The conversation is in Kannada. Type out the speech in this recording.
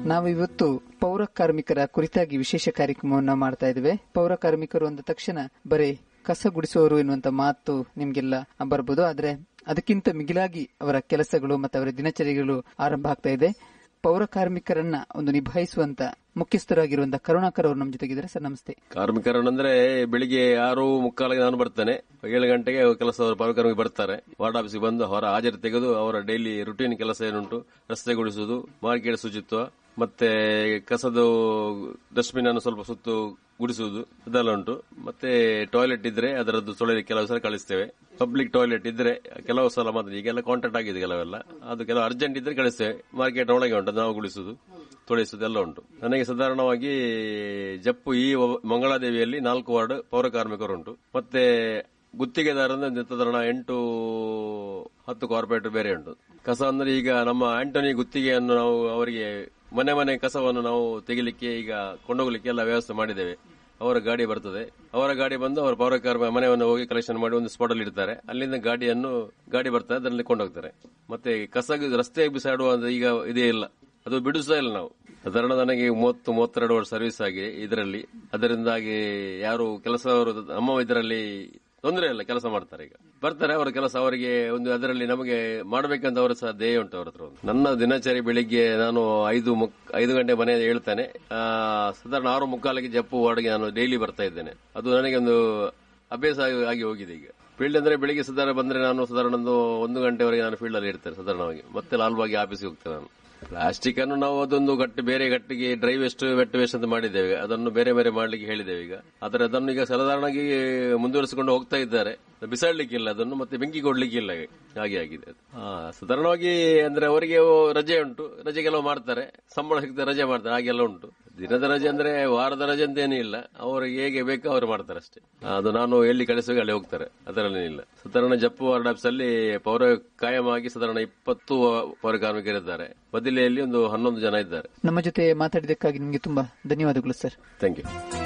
ನಾವು ಇವತ್ತು ಪೌರ ಕಾರ್ಮಿಕರ ಕುರಿತಾಗಿ ವಿಶೇಷ ಕಾರ್ಯಕ್ರಮವನ್ನ ಮಾಡ್ತಾ ಇದ್ದೇವೆ ಪೌರ ಕಾರ್ಮಿಕರು ಅಂದ ತಕ್ಷಣ ಬರೀ ಕಸ ಗುಡಿಸುವವರು ಎನ್ನುವಂತ ಮಾತು ನಿಮ್ಗೆಲ್ಲ ಬರ್ಬೋದು ಆದ್ರೆ ಅದಕ್ಕಿಂತ ಮಿಗಿಲಾಗಿ ಅವರ ಕೆಲಸಗಳು ಮತ್ತು ಅವರ ದಿನಚರಿಗಳು ಆರಂಭ ಆಗ್ತಾ ಇದೆ ಪೌರ ಕಾರ್ಮಿಕರನ್ನ ಒಂದು ನಿಭಾಯಿಸುವಂತ ಮುಖ್ಯಸ್ಥರಾಗಿರುವಂತಹ ಕರುಣಾಕರ್ ಅವರು ನಮ್ಮ ಜೊತೆಗಿದ್ದಾರೆ ಸರ್ ನಮಸ್ತೆ ಕಾರ್ಮಿಕರನಂದ್ರೆ ಬೆಳಿಗ್ಗೆ ಆರು ಮುಕ್ಕಾಲಿಗೆ ನಾನು ಬರ್ತೇನೆ ಏಳು ಗಂಟೆಗೆ ಕೆಲಸ ಪೌರಕಾರ್ಮಿಕ ಬರ್ತಾರೆ ವಾರ್ಡ್ ಆಫೀಸ್ಗೆ ಬಂದು ಅವರ ಹಾಜರು ತೆಗೆದು ಅವರ ಡೈಲಿ ರುಟೀನ್ ಕೆಲಸ ಏನುಂಟು ರಸ್ತೆ ಗುಡಿಸುವುದು ಮಾರ್ಕೆಟ್ ಶುಚಿತ್ವ ಮತ್ತೆ ಕಸದ ಡಸ್ಟ್ಬಿನ್ ಅನ್ನು ಸ್ವಲ್ಪ ಸುತ್ತು ಗುಡಿಸುವುದು ಇದೆಲ್ಲ ಉಂಟು ಮತ್ತೆ ಟಾಯ್ಲೆಟ್ ಇದ್ರೆ ಅದರದ್ದು ತೊಳೆದ ಕೆಲವು ಸಲ ಕಳಿಸ್ತೇವೆ ಪಬ್ಲಿಕ್ ಟಾಯ್ಲೆಟ್ ಇದ್ರೆ ಕೆಲವು ಸಲ ಮಾತ್ರ ಈಗೆಲ್ಲ ಕಾಂಟ್ಯಾಕ್ಟ್ ಆಗಿದೆ ಕೆಲವೆಲ್ಲ ಅದು ಕೆಲವು ಅರ್ಜೆಂಟ್ ಇದ್ರೆ ಕಳಿಸ್ತೇವೆ ಮಾರ್ಕೆಟ್ ಒಳಗೆ ಉಂಟು ನಾವು ಗುಡಿಸುದು ತೊಳಿಸುದು ಎಲ್ಲ ಉಂಟು ನನಗೆ ಸಾಧಾರಣವಾಗಿ ಜಪ್ಪು ಈ ಮಂಗಳಾದೇವಿಯಲ್ಲಿ ನಾಲ್ಕು ವಾರ್ಡ್ ಪೌರ ಕಾರ್ಮಿಕರು ಉಂಟು ಮತ್ತೆ ಗುತ್ತಿಗೆದಾರರಿಂದ ಸಾಧಾರಣ ಎಂಟು ಹತ್ತು ಕಾರ್ಪೊರೇಟರ್ ಬೇರೆ ಉಂಟು ಕಸ ಅಂದ್ರೆ ಈಗ ನಮ್ಮ ಆಂಟನಿ ಗುತ್ತಿಗೆಯನ್ನು ನಾವು ಅವರಿಗೆ ಮನೆ ಮನೆ ಕಸವನ್ನು ನಾವು ತೆಗಿಲಿಕ್ಕೆ ಈಗ ಕೊಂಡೋಗ್ಲಿಕ್ಕೆ ಎಲ್ಲ ವ್ಯವಸ್ಥೆ ಮಾಡಿದ್ದೇವೆ ಅವರ ಗಾಡಿ ಬರ್ತದೆ ಅವರ ಗಾಡಿ ಬಂದು ಅವರ ಪೌರ ಕಾರ್ಮಿಕ ಮನೆಯನ್ನು ಹೋಗಿ ಕಲೆಕ್ಷನ್ ಮಾಡಿ ಒಂದು ಸ್ಪಾಟ್ ಅಲ್ಲಿ ಇಡ್ತಾರೆ ಅಲ್ಲಿಂದ ಗಾಡಿಯನ್ನು ಗಾಡಿ ಬರ್ತದೆ ಅದರಲ್ಲಿ ಕೊಂಡೋಗ್ತಾರೆ ಮತ್ತೆ ಕಸ ರಸ್ತೆ ಬಿಸಾಡುವ ಈಗ ಇದೇ ಇಲ್ಲ ಅದು ಬಿಡಿಸ್ತಾ ಇಲ್ಲ ನಾವು ಸಾಧಾರಣ ನನಗೆ ಮೂವತ್ತು ಮೂವತ್ತೆರಡು ವರ್ಷ ಸರ್ವಿಸ್ ಆಗಿದೆ ಇದರಲ್ಲಿ ಅದರಿಂದಾಗಿ ಯಾರು ಕೆಲಸವರು ನಮ್ಮ ಇದರಲ್ಲಿ ತೊಂದರೆ ಇಲ್ಲ ಕೆಲಸ ಮಾಡ್ತಾರೆ ಈಗ ಬರ್ತಾರೆ ಅವರ ಕೆಲಸ ಅವರಿಗೆ ಒಂದು ಅದರಲ್ಲಿ ನಮಗೆ ಮಾಡಬೇಕಂತ ಅವರ ಸಹ ಧ್ಯೇಯ ಉಂಟು ಅವರ ಹತ್ರ ಒಂದು. ನನ್ನ ದಿನಚರಿ ಬೆಳಿಗ್ಗೆ ನಾನು ಐದು ಮುಕ್ ಐದು ಗಂಟೆ ಮನೆ ಹೇಳ್ತೇನೆ ಆ, ಸಾಧಾರಣ ಆರು ಮುಕ್ಕಾಲಿಗೆ ಜಪ್ಪು ವಾರ್ಡ್ಗೆ ನಾನು ಡೈಲಿ ಬರ್ತಾ ಇದ್ದೇನೆ ಅದು ನನಗೆ ಒಂದು ಅಭ್ಯಾಸ ಆಗಿ- ಆಗಿ ಹೋಗಿದೆ ಈಗ ಫೀಲ್ಡ್ ಅಂದ್ರೆ ಬೆಳಿಗ್ಗೆ ಸಾಧಾರಣ ಬಂದ್ರೆ ನಾನು ಸಾಧಾರಣ ಒಂದು ಒಂದು ಗಂಟೆವರೆಗೆ ನಾನು ಫೀಲ್ಡ್ ಅಲ್ಲಿ ಇರ್ತೇನೆ ಸಾಧಾರಣವಾಗಿ ಮತ್ತೆ ಲಾಲ್ಬಾಗಿ ಆಫೀಸ್ಗೆ ಹೋಗ್ತೇನೆ ನಾನು ಪ್ಲಾಸ್ಟಿಕ್ ಅನ್ನು ನಾವು ಅದೊಂದು ಗಟ್ಟಿ ಬೇರೆ ಗಟ್ಟಿಗೆ ಡ್ರೈ ವೇಸ್ಟ್ ವೆಟ್ ವೇಸ್ಟ್ ಅಂತ ಮಾಡಿದ್ದೇವೆ ಅದನ್ನು ಬೇರೆ ಬೇರೆ ಮಾಡ್ಲಿಕ್ಕೆ ಹೇಳಿದ್ದೇವೆ ಈಗ ಆದರೆ ಅದನ್ನು ಈಗ ಸಾಧಾರಣವಾಗಿ ಮುಂದುವರಿಸಿಕೊಂಡು ಹೋಗ್ತಾ ಇದ್ದಾರೆ ಬಿಸಾಡ್ಲಿಕ್ಕಿಲ್ಲ ಅದನ್ನು ಮತ್ತೆ ಬೆಂಕಿ ಕೊಡ್ಲಿಕ್ಕೆ ಇಲ್ಲ ಹಾಗೆ ಆಗಿದೆ ಅದು. ಆ, ಸಾಧಾರಣವಾಗಿ ಅಂದ್ರೆ ಅವರಿಗೆ ರಜೆ ಉಂಟು ರಜೆ ಕೆಲವು ಮಾಡ್ತಾರೆ ಸಂಬಳ ಸಿಗ್ತದೆ ರಜೆ ಮಾಡ್ತಾರೆ ಹಾಗೆಲ್ಲ ಉಂಟು ದಿನದ ರಜೆ ಅಂದ್ರೆ ವಾರದ ರಜೆ ಅಂತ ಏನೂ ಇಲ್ಲ ಅವರಿಗೆ ಹೇಗೆ ಬೇಕೋ ಅವರು ಮಾಡ್ತಾರೆ ಅಷ್ಟೇ ಅದು ನಾನು ಎಲ್ಲಿ ಕಳಿಸುವಾಗ ಅಲ್ಲಿ ಹೋಗ್ತಾರೆ ಅದರಲ್ಲಿ ಇಲ್ಲ ಸಾಧಾರಣ ಜಪ್ಪು ವಾರ್ಡ್ ಆಫೀಸ್ ಅಲ್ಲಿ ಪೌರ ಕಾಯಮಾಗಿ ಸಾಧಾರಣ ಇಪ್ಪತ್ತು ಪೌರ ಕಾರ್ಮಿಕರಿದ್ದಾರೆ ಬದಿಲೆಯಲ್ಲಿ ಒಂದು ಹನ್ನೊಂದು ಜನ ಇದ್ದಾರೆ ನಮ್ಮ ಜೊತೆ ಮಾತಾಡಿದಕ್ಕಾಗಿ ನಿಮಗೆ ತುಂಬಾ ಧನ್ಯವಾದಗಳು ಸರ್ ಥ್ಯಾಂಕ್ ಯು